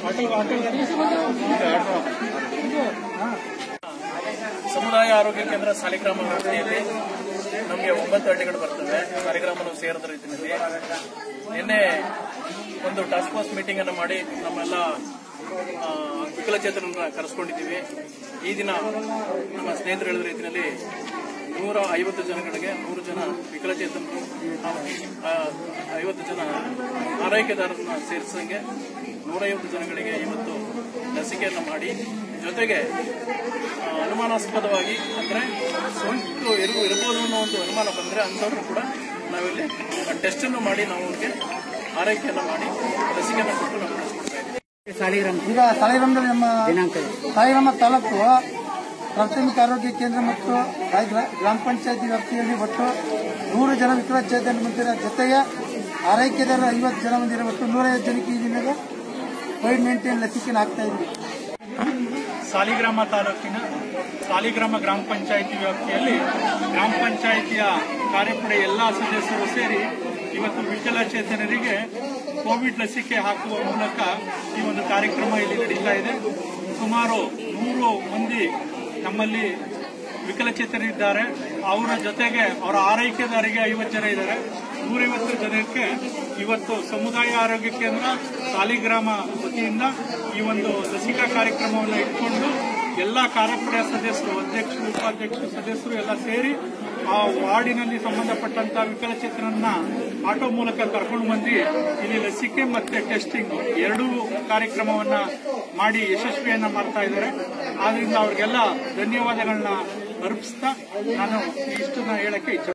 ಸಮುದಾಯ ಆರೋಗ್ಯ ಕೇಂದ್ರ ಸಾಲಿಗ್ರಾಮ ವ್ಯಾಪ್ತಿಯಲ್ಲಿ ನಮಗೆ ಒಂಬತ್ತು ಹಳ್ಳಿಗಳು ಬರ್ತವೆ ಸಾಲಿಗ್ರಾಮನು ಸೇರಿದ ರೀತಿಯಲ್ಲಿ ನಿನ್ನೆ ಒಂದು ಟಾಸ್ಕ್ ಫೋರ್ಸ್ ಮೀಟಿಂಗ್ ಅನ್ನು ಮಾಡಿ ನಮ್ಮೆಲ್ಲ ಆ, ವಿಕಲಚೇತನರನ್ನ ಕರೆಸ್ಕೊಂಡಿದ್ದೀವಿ ಈ ದಿನ ನಮ್ಮ ಸ್ನೇಹಿತರು ಹೇಳಿದ ರೀತಿಯಲ್ಲಿ ನೂರ ಐವತ್ತು ಜನಗಳಿಗೆ ನೂರು ಜನ ವಿಕಲಚೇತನರು ಆ, ಐವತ್ತು ಜನ ಆರೈಕೆದಾರರನ್ನ ಸೇರಿಸಂಗೆ ನೂರೈವತ್ತು ಜನಗಳಿಗೆ ಇವತ್ತು ಲಸಿಕೆಯನ್ನು ಮಾಡಿ ಜೊತೆಗೆ ಆ, ಅನುಮಾನಾಸ್ಪದವಾಗಿ ಅಂದ್ರೆ ಸೋಂಕು ಇರು ಇರಬಹುದು ಅನ್ನೋ ಒಂದು ಅನುಮಾನ ಬಂದ್ರೆ ಅಂಥವ್ರು ಕೂಡ ನಾವಿಲ್ಲಿ ಟೆಸ್ಟ್ ಅನ್ನು ಮಾಡಿ ನಾವು ಅವ್ರಿಗೆ ಆರೈಕೆಯನ್ನು ಮಾಡಿ ಲಸಿಕೆಯನ್ನು ಕೊಟ್ಟು ನಾವು ಕಳಿಸ್ಕೊಡ್ತಾ ಇದ್ದೀವಿ ಸಾಲಿಗ್ರಾಮ ಈಗ ಸಾಲಿಗ್ರಾಮದಲ್ಲಿ ನಮ್ಮ ದಿನಾಂಕ ಸಾಲಿಗ್ರಾಮ ತಾಲೂಕು ಪ್ರಾಥಮಿಕ ಆರೋಗ್ಯ ಕೇಂದ್ರ ಮತ್ತು ರಾಯ್ ಗ್ರಾ- ಗ್ರಾಮ ಪಂಚಾಯತಿ ವ್ಯಾಪ್ತಿಯಲ್ಲಿ ಒಟ್ಟು ನೂರು ಜನ ವಿಕಲಚೇತನ ಮಂದಿರ ಜೊತೆಗೆ ಆರೈಕೆದಾರರು ಐವತ್ತು ಜನ ಮಂದಿರ ಒಟ್ಟು ನೂರೈವತ್ತು ಜನಕ್ಕೆ ಈ ದಿನದ ಕೋವಿಡ್ ನೈನ್ಟೀನ್ ಲಸಿಕೆಯನ್ನು ಹಾಕ್ತಾ ಇದ್ವಿ ಸಾಲಿಗ್ರಾಮ ತಾಲೂಕಿನ ಸಾಲಿಗ್ರಾಮ ಗ್ರಾಮ ಪಂಚಾಯಿತಿ ವ್ಯಾಪ್ತಿಯಲ್ಲಿ ಗ್ರಾಮ ಪಂಚಾಯಿತಿಯ ಕಾರ್ಯಪಡೆ ಎಲ್ಲ ಸದಸ್ಯರು ಸೇರಿ ಇವತ್ತು ವಿಕಲಚೇತನರಿಗೆ ಕೋವಿಡ್ ಲಸಿಕೆ ಹಾಕುವ ಮೂಲಕ ಈ ಒಂದು ಕಾರ್ಯಕ್ರಮ ಇಲ್ಲಿ ನಡೀತಾ ಇದೆ ಸುಮಾರು ನೂರು ಮಂದಿ ನಮ್ಮಲ್ಲಿ ವಿಕಲಚೇತನರಿದ್ದಾರೆ ಅವರ ಜೊತೆಗೆ ಅವರ ಆರೈಕೆದಾರಿಗೆ ಐವತ್ತು ಜನ ಇದ್ದಾರೆ ನೂರೈವತ್ತು ಜನಕ್ಕೆ ಇವತ್ತು ಸಮುದಾಯ ಆರೋಗ್ಯ ಕೇಂದ್ರ ಸಾಲಿಗ್ರಾಮ ವತಿಯಿಂದ ಈ ಒಂದು ಲಸಿಕಾ ಕಾರ್ಯಕ್ರಮವನ್ನು ಇಟ್ಕೊಂಡು ಎಲ್ಲ ಕಾರ್ಯಪಡೆಯ ಸದಸ್ಯರು ಅಧ್ಯಕ್ಷರು ಉಪಾಧ್ಯಕ್ಷರು ಸದಸ್ಯರು ಎಲ್ಲ ಸೇರಿ ಆ ವಾರ್ಡಿನಲ್ಲಿ ಸಂಬಂಧಪಟ್ಟಂತ ವಿಕಲಚೇತನನ್ನ ಆಟೋ ಮೂಲಕ ಕರ್ಕೊಂಡು ಬಂದು ಇಲ್ಲಿ ಲಸಿಕೆ ಮತ್ತೆ ಟೆಸ್ಟಿಂಗ್ ಎರಡೂ ಕಾರ್ಯಕ್ರಮವನ್ನ ಮಾಡಿ ಯಶಸ್ವಿಯನ್ನ ಮಾಡ್ತಾ ಇದ್ದಾರೆ ಆದ್ರಿಂದ ಅವ್ರಿಗೆಲ್ಲ ಧನ್ಯವಾದಗಳನ್ನ ಅರ್ಪಿಸ್ತಾ ನಾನು ಇಷ್ಟನ್ನ ಹೇಳಕ್ಕೆ ಇಚ್ಛೆ